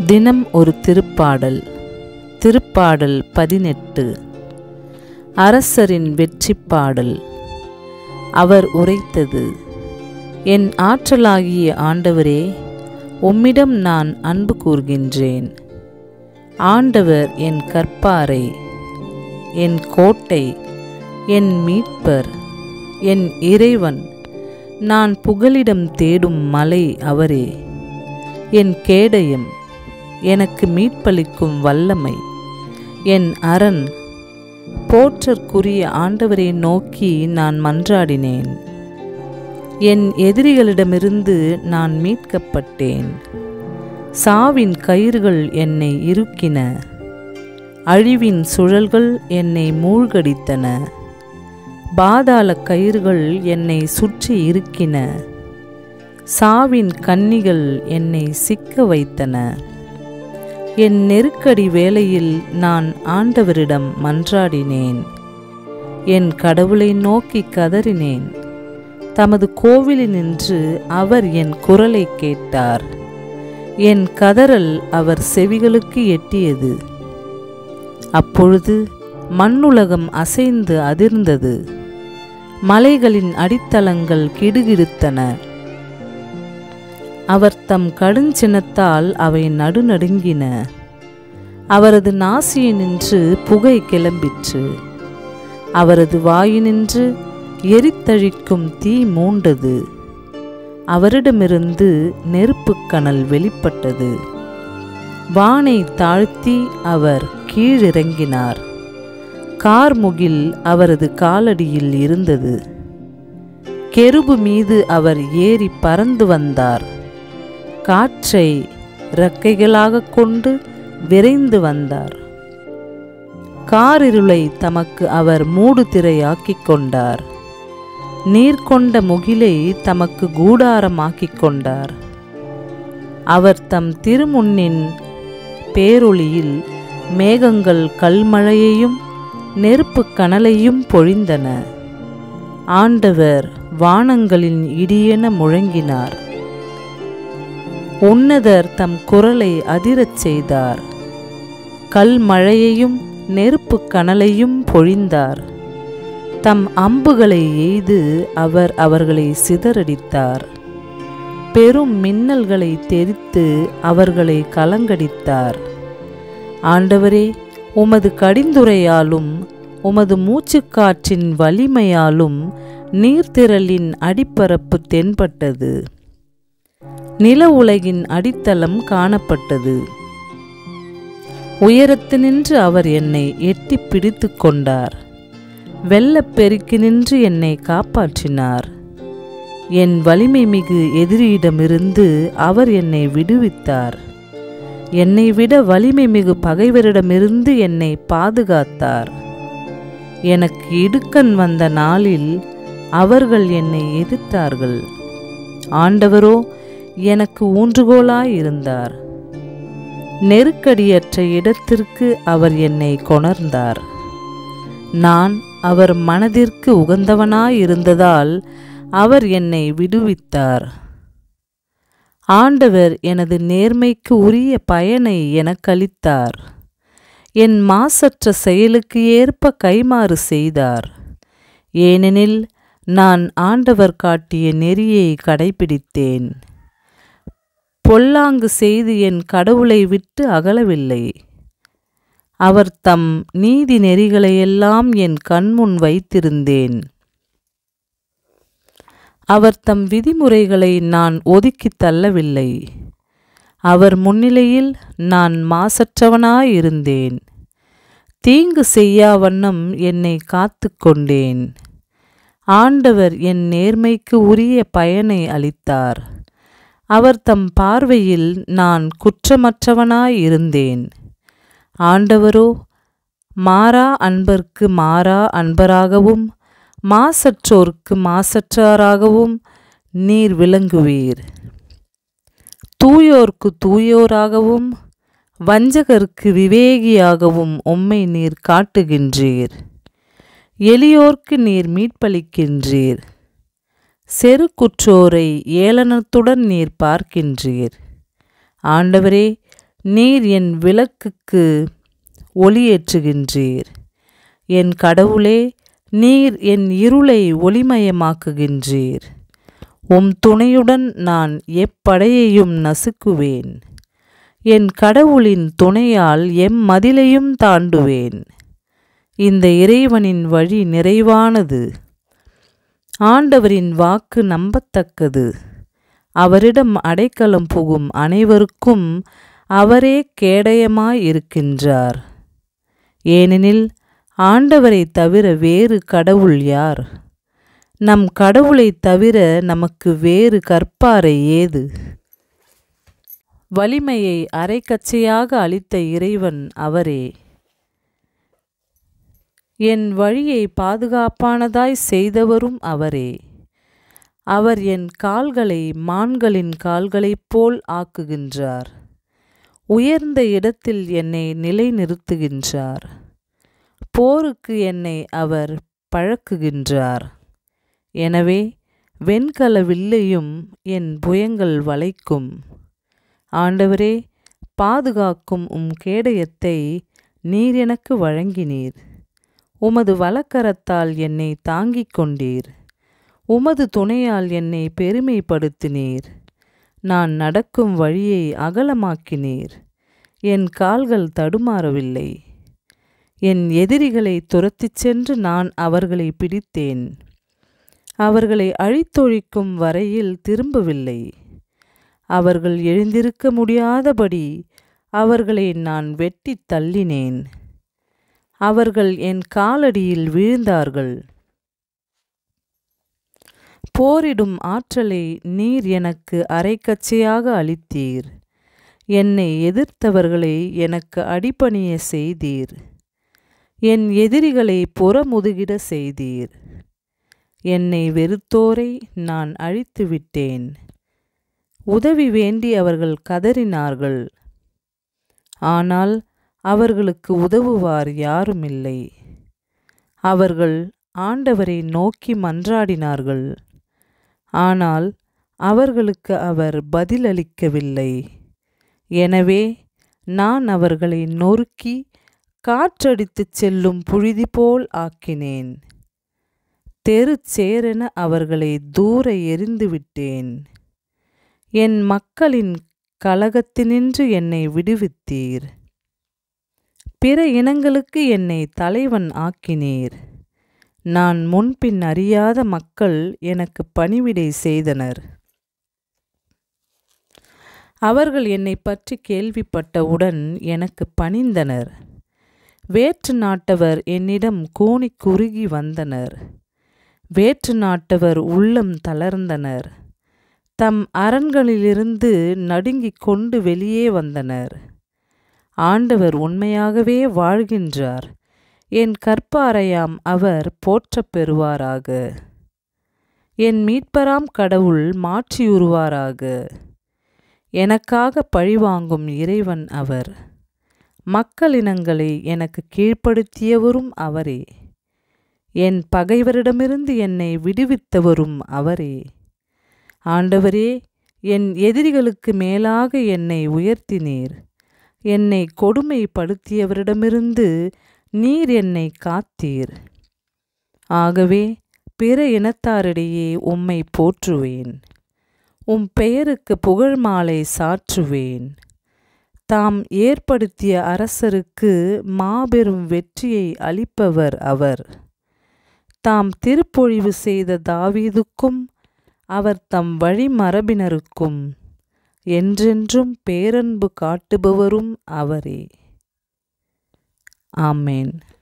தினம் ஒரு திருப்பாடல் திருப்பாடல் பதினெட்டு அரசரின் வெற்றிப் பாடல் அவர் உரைத்தது என் ஆற்றலாகிய ஆண்டவரே உம்மிடம் நான் அன்பு கூர்கின்றேன் ஆண்டவர் என் கற்பாரை என் கோட்டை என் மீட்பர் என் இறைவன் நான் புகலிடம் தேடும் மலை அவரே என் கேடயம் எனக்கு மீட்பளிக்கும் வல்லமை என் அரண் போற்றற்குரிய ஆண்டவரை நோக்கி நான் மன்றாடினேன் என் எதிரிகளிடமிருந்து நான் மீட்கப்பட்டேன் சாவின் கயிறுகள் என்னை இறுக்கின அழிவின் சுழல்கள் என்னை மூழ்கடித்தன பாதாள கயிறுகள் என்னை சுற்றி இருக்கின சாவின் கன்னிகள் என்னை சிக்க வைத்தன என் நெருக்கடி வேளையில் நான் ஆண்டவரிடம் மன்றாடினேன் என் கடவுளை நோக்கி கதறினேன் தமது கோவிலினின்று அவர் என் குரலை கேட்டார் என் கதறல் அவர் செவிகளுக்கு எட்டியது அப்பொழுது மண்ணுலகம் அசைந்து அதிர்ந்தது மலைகளின் அடித்தளங்கள் கிடுகிடுத்தன அவர் தம் கடுஞ்சினத்தால் அவை நடுநடுங்கின அவரது நாசியினின்று புகை கிளம்பிற்று அவரது வாயினின்று எரித்தழிக்கும் தீ மூண்டது அவரிடமிருந்து நெருப்புக் கனல் வெளிப்பட்டது வானை தாழ்த்தி அவர் கீழிறங்கினார் கார்முகில் அவரது காலடியில் இருந்தது கெருபு மீது அவர் ஏறி பறந்து வந்தார் காற்றை இறக்கைகளாக கொண்டு விரைந்து வந்தார் காரிருளை தமக்கு அவர் மூடு திரையாக்கிக் கொண்டார் நீர் கொண்ட முகிலை தமக்கு கூடாரமாக்கிக் கொண்டார் அவர் தம் திருமுன்னின் பேரொளியில் மேகங்கள் கல்மழையையும் நெருப்புக் கனலையும் பொழிந்தன ஆண்டவர் வானங்களின் இடியென முழங்கினார் உன்னதர் தம் குரலை அதிரச் செய்தார் கல்மழையையும் நெருப்புக் கனலையும் பொழிந்தார் தம் அம்புகளை எய்து அவர் அவர்களை சிதறடித்தார் பெரும் மின்னல்களை தெரித்து அவர்களை கலங்கடித்தார் ஆண்டவரே உமது கடிந்துரையாலும் உமது மூச்சுக்காற்றின் வலிமையாலும் நீர்த்திரளின் அடிப்பரப்பு தென்பட்டது நில உலகின் அடித்தளம் காணப்பட்டது உயரத்தினின்று அவர் என்னை எட்டி பிடித்து கொண்டார் வெள்ளப்பெருக்கினின்று என்னை காப்பாற்றினார் என் வலிமை மிகு எதிரியிடமிருந்து அவர் என்னை விடுவித்தார் என்னை விட வலிமை மிகு பகைவரிடமிருந்து என்னை பாதுகாத்தார் எனக்கு இடுக்கண் வந்த நாளில் அவர்கள் என்னை எதிர்த்தார்கள் ஆண்டவரோ எனக்கு ஊன்றுகோலாயிருந்தார் நெருக்கடியற்ற இடத்திற்கு அவர் என்னை கொணர்ந்தார் நான் அவர் மனதிற்கு உகந்தவனாயிருந்ததால் அவர் என்னை விடுவித்தார் ஆண்டவர் எனது நேர்மைக்கு உரிய பயனை எனக்களித்தார் என் மாசற்ற செயலுக்கு ஏற்ப கைமாறு செய்தார் ஏனெனில் நான் ஆண்டவர் காட்டிய நெறியை கடைபிடித்தேன் பொல்லாங்கு செய்து என் கடவுளை விட்டு அகலவில்லை அவர் தம் நீதி நெறிகளையெல்லாம் என் கண்முன் வைத்திருந்தேன் அவர் தம் விதிமுறைகளை நான் ஒதுக்கித் தள்ளவில்லை அவர் முன்னிலையில் நான் மாசற்றவனாயிருந்தேன் தீங்கு செய்யாவண்ணம் என்னை காத்து கொண்டேன் ஆண்டவர் என் நேர்மைக்கு உரிய பயனை அளித்தார் அவர் தம் பார்வையில் நான் குற்றமற்றவனாயிருந்தேன் ஆண்டவரோ மாறா அன்பர்க்கு மாறா அன்பராகவும் மாசற்றோர்க்கு மாசற்றாராகவும் நீர் விளங்குவீர் தூயோர்க்கு தூயோராகவும் வஞ்சகருக்கு விவேகியாகவும் உம்மை நீர் காட்டுகின்றீர் எளியோர்க்கு நீர் மீட்பளிக்கின்றீர் செருக்குற்றோரை ஏளனத்துடன் நீர் பார்க்கின்றீர் ஆண்டவரே நீர் என் விளக்குக்கு ஒளியேற்றுகின்றீர் என் கடவுளே நீர் என் இருளை ஒளிமயமாக்குகின்றீர் உம் துணையுடன் நான் எப்படையையும் நசுக்குவேன் என் கடவுளின் துணையால் எம்மதிலையும் தாண்டுவேன் இந்த இறைவனின் வழி நிறைவானது ஆண்டவரின் வாக்கு நம்பத்தக்கது அவரிடம் அடைக்கலம் புகும் அனைவருக்கும் அவரே கேடயமாயிருக்கின்றார் ஏனெனில் ஆண்டவரை தவிர வேறு கடவுள் யார் நம் கடவுளை தவிர நமக்கு வேறு கற்பாரை ஏது வலிமையை அரைக்கச்சையாக அளித்த இறைவன் அவரே என் வழியை பாதுகாப்பானதாய் செய்தவரும் அவரே அவர் என் கால்களை மான்களின் கால்களைப் போல் ஆக்குகின்றார் உயர்ந்த இடத்தில் என்னை நிலைநிறுத்துகின்றார் போருக்கு என்னை அவர் பழக்குகின்றார் எனவே வெண்கல வில்லையும் என் புயங்கள் வளைக்கும் ஆண்டவரே பாதுகாக்கும் உம் கேடயத்தை நீர் எனக்கு வழங்கினீர் உமது வலக்கரத்தால் என்னை தாங்கிக் கொண்டீர் உமது துணையால் என்னை பெருமைப்படுத்தினீர் நான் நடக்கும் வழியை அகலமாக்கினீர் என் கால்கள் தடுமாறவில்லை என் எதிரிகளை துரத்திச் சென்று நான் அவர்களை பிடித்தேன் அவர்களை அழித்தொழிக்கும் வரையில் திரும்பவில்லை அவர்கள் எழுந்திருக்க முடியாதபடி அவர்களை நான் வெட்டித் தள்ளினேன் அவர்கள் என் காலடியில் வீழ்ந்தார்கள் போரிடும் ஆற்றலை நீர் எனக்கு அரைக்கச்சையாக அளித்தீர் என்னை எதிர்த்தவர்களை எனக்கு அடிபணிய செய்தீர் என் எதிரிகளை புறமுதுகிட செய்தீர் என்னை வெறுத்தோரை நான் அழித்து விட்டேன் உதவி வேண்டி அவர்கள் கதறினார்கள் ஆனால் அவர்களுக்கு உதவுவார் யாருமில்லை அவர்கள் ஆண்டவரை நோக்கி மன்றாடினார்கள் ஆனால் அவர்களுக்கு அவர் பதிலளிக்கவில்லை எனவே நான் அவர்களை நொறுக்கி காற்றடித்துச் செல்லும் புழுதி போல் ஆக்கினேன் தெரு சேரென அவர்களை தூர எறிந்துவிட்டேன் என் மக்களின் கலகத்தினின்று என்னை விடுவித்தீர் பிற இனங்களுக்கு என்னை தலைவன் ஆக்கினீர் நான் முன்பின் அறியாத மக்கள் எனக்கு பணிவிடை செய்தனர் அவர்கள் என்னை பற்றி கேள்விப்பட்டவுடன் எனக்கு பணிந்தனர் வேற்று நாட்டவர் என்னிடம் கூனி குறுகி வந்தனர் வேற்று நாட்டவர் உள்ளம் தளர்ந்தனர் தம் அரண்களிலிருந்து நடுங்கிக் கொண்டு வெளியே வந்தனர் ஆண்டவர் உண்மையாகவே வாழ்கின்றார் என் கற்பாரையாம் அவர் போற்றப் பெறுவாராக என் மீட்பராம் கடவுள் மாற்றியுருவாராக எனக்காக பழிவாங்கும் இறைவன் அவர் மக்களினங்களை எனக்கு கீழ்ப்படுத்தியவரும் அவரே என் பகைவரிடமிருந்து என்னை விடுவித்தவரும் அவரே ஆண்டவரே என் எதிரிகளுக்கு மேலாக என்னை உயர்த்தினீர் என்னை கொடுமைப்படுத்தியவரிடமிருந்து நீர் என்னை காத்தீர் ஆகவே பிற இனத்தாரிடையே உம்மை போற்றுவேன் உம் பெயருக்கு புகழ் மாலை சாற்றுவேன் தாம் ஏற்படுத்திய அரசருக்கு மாபெரும் வெற்றியை அளிப்பவர் அவர் தாம் திருப்பொழிவு செய்த தாவீதுக்கும் அவர் தம் வழிமரபினருக்கும் என்றென்றும் பேரன்பு காட்டுபவரும் அவரே ஆமேன்